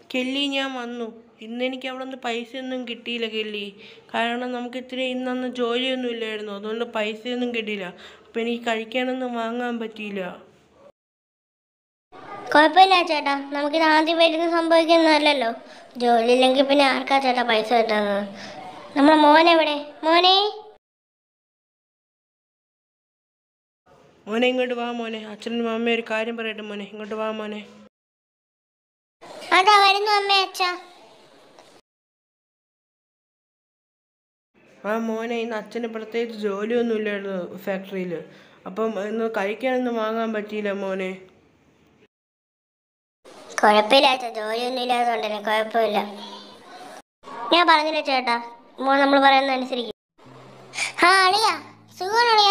Kelly ഞാൻ വന്നു ഇന്ന് എനിക്ക് അവിടെ നിന്ന് പൈസയൊന്നും കിട്ടിയില്ല കെല്ലി കാരണം നമുക്ക് ഇത്തിരി ഇന്നന്ന് ജോലിയൊന്നും ഇല്ലായിരുന്നു അതുകൊണ്ട് പൈസയൊന്നും കിട്ടിയില്ല അപ്പം എനിക്ക് കഴിക്കാനൊന്നും വാങ്ങാൻ പറ്റിയില്ല കുഴപ്പമില്ല ചേട്ടാ നമുക്കിത് ആദ്യമായിട്ട് സംഭവിക്കുന്നതല്ലല്ലോ ജോലി ഇല്ലെങ്കിൽ പിന്നെ ആർക്കാ ചേട്ടാ പൈസ കിട്ടുന്നത് നമ്മളെ മോനെവിടെ മോനെ മോനെ ഇങ്ങോട്ട് വാ മോനെ അച്ഛനും അമ്മയും ഒരു കാര്യം പറയട്ടെ മോനെ ഇങ്ങോട്ട് വാ മോനെ അതാ വരുന്നു അമ്മേ അച്ഛാ ആ മോനെ ഇന്ന് അച്ഛന് പ്രത്യേകിച്ച് ജോലിയൊന്നും ഇല്ലായിരുന്നു ഫാക്ടറിയിൽ അപ്പം ഇന്ന് കഴിക്കാനൊന്നും വാങ്ങാൻ പറ്റിയില്ല മോനെ കുഴപ്പമില്ല ചേട്ടാ ജോലിയൊന്നും ഇല്ലാത്തതുകൊണ്ടല്ലേ കുഴപ്പമില്ല ഞാൻ പറഞ്ഞില്ല ചേട്ടാ മോൻ നമ്മൾ പറയുന്നത് അനുസരിക്കും ആ അളിയാ സുഖമാണ് അളിയാ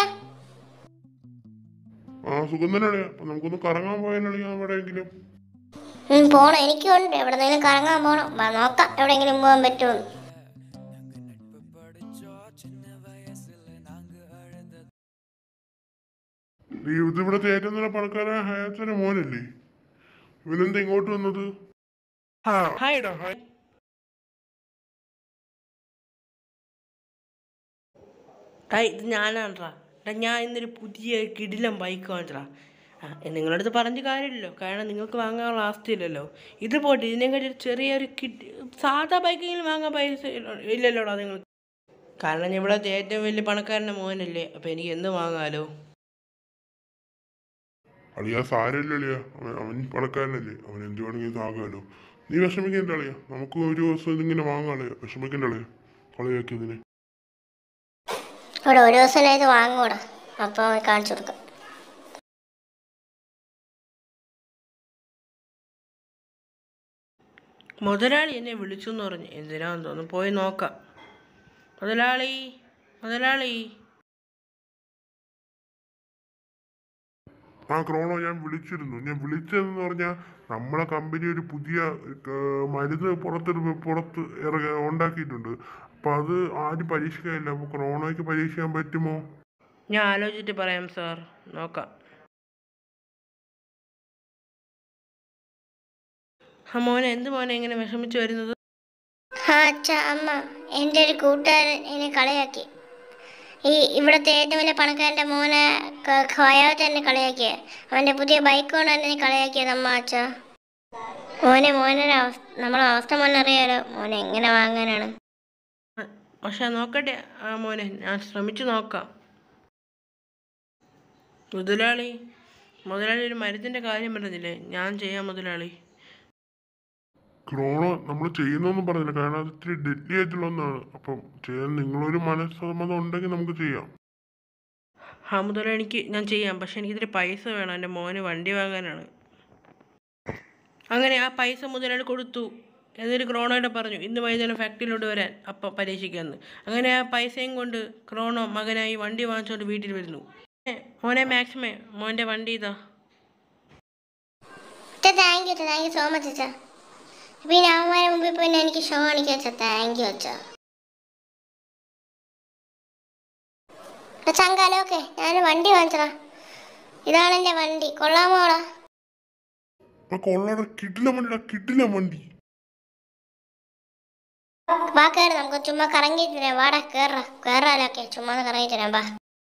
ആ സുഖം തന്നെയാണ് അപ്പൊ നമുക്കൊന്ന് കറങ്ങാൻ പോയാലോ എവിടെയെങ്കിലും ഉം, പോണം എനിക്കുണ്ട് എവിടെന്നെങ്കിലും കറങ്ങാൻ പോണം വാ, നോക്കാം എവിടെയെങ്കിലും പോകാൻ പറ്റുമോ ഈ ഇത് ഇവിടുത്തെ ഏറ്റവും നല്ല പണക്കാരൻ ഹയാത്തിന്റെ മോനല്ലേ ഇവനെന്താ ഇങ്ങോട്ട് വന്നത് ഹായ് ഡോ ഹായ് ഹായ് ഇത് ഞാനാണ്ട്രാ എടാ ഞാൻ ഇന്നൊരു പുതിയ കിടിലം ബൈക്ക് വാങ്ങിച്ചടാ ആ നിങ്ങളുടെ അടുത്ത് പറഞ്ഞ കാര്യമില്ലല്ലോ കാരണം നിങ്ങൾക്ക് വാങ്ങാനുള്ള അവസ്ഥയില്ലല്ലോ ഇത് പോട്ടെ ഇതിനെക്കാട്ടി ഒരു ചെറിയൊരു കിഡ് സാധാ ബൈക്കെങ്കിലും വാങ്ങാൻ പൈസ ഇല്ല- ഇല്ലല്ലോടാ നിങ്ങൾക്ക് കാരണം ഇവിടുത്തെ ഏറ്റവും വലിയ പണക്കാരൻ്റെ മോനല്ലേ അപ്പോൾ എനിക്ക് എന്ത് വാങ്ങാലോ അളിയാ സാരമില്ല അളിയാ അവൻ അവൻ പണക്കാരനല്ലേ അവൻ എന്ത് വേണമെങ്കിലും ആകാലോ നീ വിഷമിക്കണ്ട അളിയാ നമുക്ക് ഒരു ദിവസം ഇതിങ്ങനെ വാങ്ങാളിയാ വിഷമിക്കണ്ട അളിയാ കളിയാക്കിയതിന് ഇവിടെ ഒരു ദിവസം ഇത് വാങ്ങൂടാ അപ്പോൾ കാണിച്ചു കൊടുക്കാം മുതലാളി എന്നെ വിളിച്ചു എന്ന് പറഞ്ഞു എന്തിനാന്ന് തോന്നുന്നു പോയി നോക്കാം മുതലാളി മുതലാളി ആ ക്രോണോ ഞാൻ വിളിച്ചിരുന്നു ഞാൻ വിളിച്ചതെന്ന് പറഞ്ഞാൽ നമ്മളെ കമ്പനി ഒരു പുതിയ ഏർ, മരുന്ന് പുറത്തെടു പുറത്ത് ഇറങ്ങ ഉണ്ടാക്കിയിട്ടുണ്ട് അപ്പൊ അത് ആരും പരീക്ഷിക്കാനില്ല അപ്പൊ ക്രോണോയ്ക്ക് പരീക്ഷിക്കാൻ പറ്റുമോ ഞാൻ ആലോചിച്ചിട്ട് പറയാം സാർ നോക്കാം ആ മോനെ എന്ത് മോനെ ഇങ്ങനെ വിഷമിച്ച് വരുന്നത് ആ അച്ഛ അമ്മ എൻ്റെ ഒരു കൂട്ടുകാരൻ എന്നെ കളിയാക്കി ഈ ഇവിടുത്തെ ഏറ്റവും വലിയ പണക്കാരൻ്റെ മോനെ ഖയാവത്ത് എന്നെ കളിയാക്കിയ അവൻ്റെ പുതിയ ബൈക്ക് കൊണ്ട് എന്നെ കളിയാക്കിയത് അമ്മ അച്ഛ മോനെ മോനൊരു അവസ്ഥ നമ്മളെ അവസ്ഥ മോനെ അറിയാലോ മോനെ എങ്ങനെ വാങ്ങാനാണ് പക്ഷെ നോക്കട്ടെ ആ മോനെ ഞാൻ ശ്രമിച്ചു നോക്കാം മുതലാളി മുതലാളി ഒരു മരുന്നിൻ്റെ കാര്യം പറഞ്ഞില്ലേ ഞാൻ ചെയ്യാം മുതലാളി ക്രോണോ നമ്മൾ ചെയ്യുന്നൊന്നും പറഞ്ഞില്ല കാരണം അത് ഇത്തിരി ഡെഡ്ലി ആയിട്ടുള്ള ഒന്നാണ് അപ്പം ചെയ്യാൻ നിങ്ങളൊരു മനസ്സമ്മതം ഉണ്ടെങ്കിൽ നമുക്ക് ചെയ്യാം ആ മുതലാളി എനിക്ക് ഞാൻ ചെയ്യാം പക്ഷെ എനിക്കിതിരി പൈസ വേണം എൻ്റെ മോന് വണ്ടി വാങ്ങാനാണ് അങ്ങനെ ആ പൈസ മുതലാളി കൊടുത്തു എന്നിട്ട് ക്രോണോയുടെ പറഞ്ഞു ഇന്ന് വൈകുന്നേരം ഫാക്ടറിയിലോട്ട് വരാൻ അപ്പം പരീക്ഷിക്കാമെന്ന് അങ്ങനെ ആ പൈസയും കൊണ്ട് ക്രോണോ മകനായി വണ്ടി വാങ്ങിച്ചുകൊണ്ട് വീട്ടിൽ വരുന്നു ഏ, മോനെ മാക്സിമേ മോൻ്റെ വണ്ടി ഇതാ thank you thank you so much അച്ഛാ പിന്നെ അവന്മാരെ മുമ്പിൽ പിന്നെ എനിക്ക് ഷോ കാണിക്കാൻ അച്ഛാ താങ്ക് യു അച്ഛാ ചങ്കാലോ ഓക്കെ ഞാൻ വണ്ടി വാങ്ങിച്ചടാ ഇതാണ് എൻ്റെ വണ്ടി കൊള്ളാമോടാ ആ കൊള്ളയുടെ കിടില വണ്ടിടാ കിടില വണ്ടി വാ കയറി നമുക്ക് ചുമ്മാ കറങ്ങി തരാം വാടാ കയറാ കയറാലോ ഓക്കെ ചുമ്മാ ഒന്ന് കറങ്ങി തരാം വാ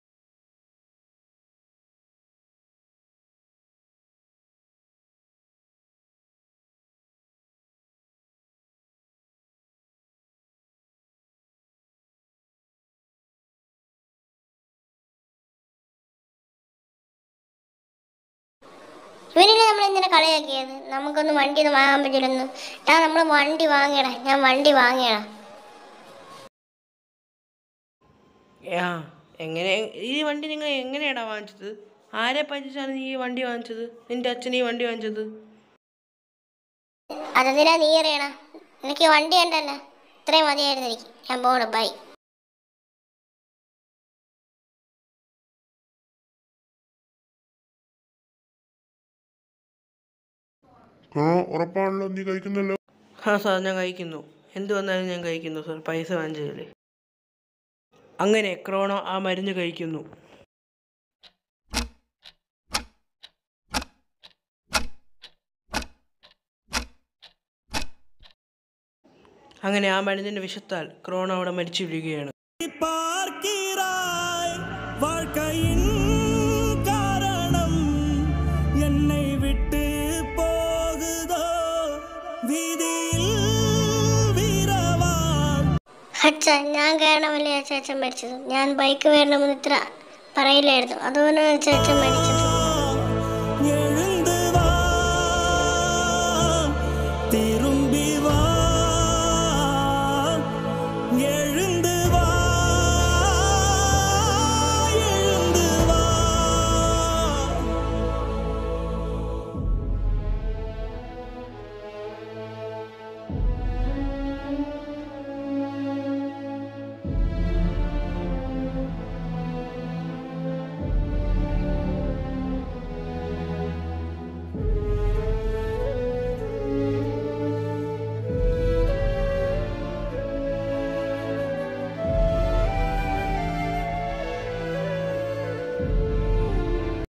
ഇവനില്ലേ നമ്മൾ ഇങ്ങനെ കളിയാക്കിയത് നമുക്കൊന്ന് വണ്ടി ഒന്നും വാങ്ങാൻ പറ്റില്ലെന്ന് ഞാൻ നമ്മൾ വണ്ടി വാങ്ങിയടാ ഞാൻ വണ്ടി വാങ്ങിയടാ ആ എങ്ങനെ ഈ വണ്ടി നിങ്ങൾ എങ്ങനെയാടാ വാങ്ങിച്ചത് ആരെ പറ്റിച്ചാണ് നീ ഈ വണ്ടി വാങ്ങിച്ചത് നിന്റെ അച്ഛൻ ഈ വണ്ടി വാങ്ങിച്ചത് അതെന്തിനാ നീ അറിയണ എനിക്ക് വണ്ടി ഉണ്ടല്ലോ ഇത്രയും മതിയായിരുന്നു എനിക്ക് ഞാൻ പോണു ബൈ ക്രോണോ ഉറപ്പാണല്ലോ നീ കഴിക്കുന്നല്ലോ ആ സാർ ഞാൻ കഴിക്കുന്നു എന്ത് വന്നാലും ഞാൻ കഴിക്കുന്നു സാർ പൈസ വാങ്ങിച്ചതല്ലേ അങ്ങനെ ക്രോണോ ആ മരുന്ന് കഴിക്കുന്നു അങ്ങനെ ആ മരുന്നിൻ്റെ വിഷത്താൽ ക്രോണ അവിടെ മരിച്ചു വീഴുകയാണ് பார்க்கிறாய் வாழ்க்கையின் காரணம் என்னை விட்டு போகுதோ வீதியில் வீரவான் അച്ഛ ഞാൻ കാരണമല്ലേ അച്ഛൻ മരിച്ചത് ഞാൻ ബൈക്ക് വേണമെന്ന് ഇത്ര പറയില്ലായിരുന്നു അതുകൊണ്ടാണ് അച്ഛൻ മരിച്ചത്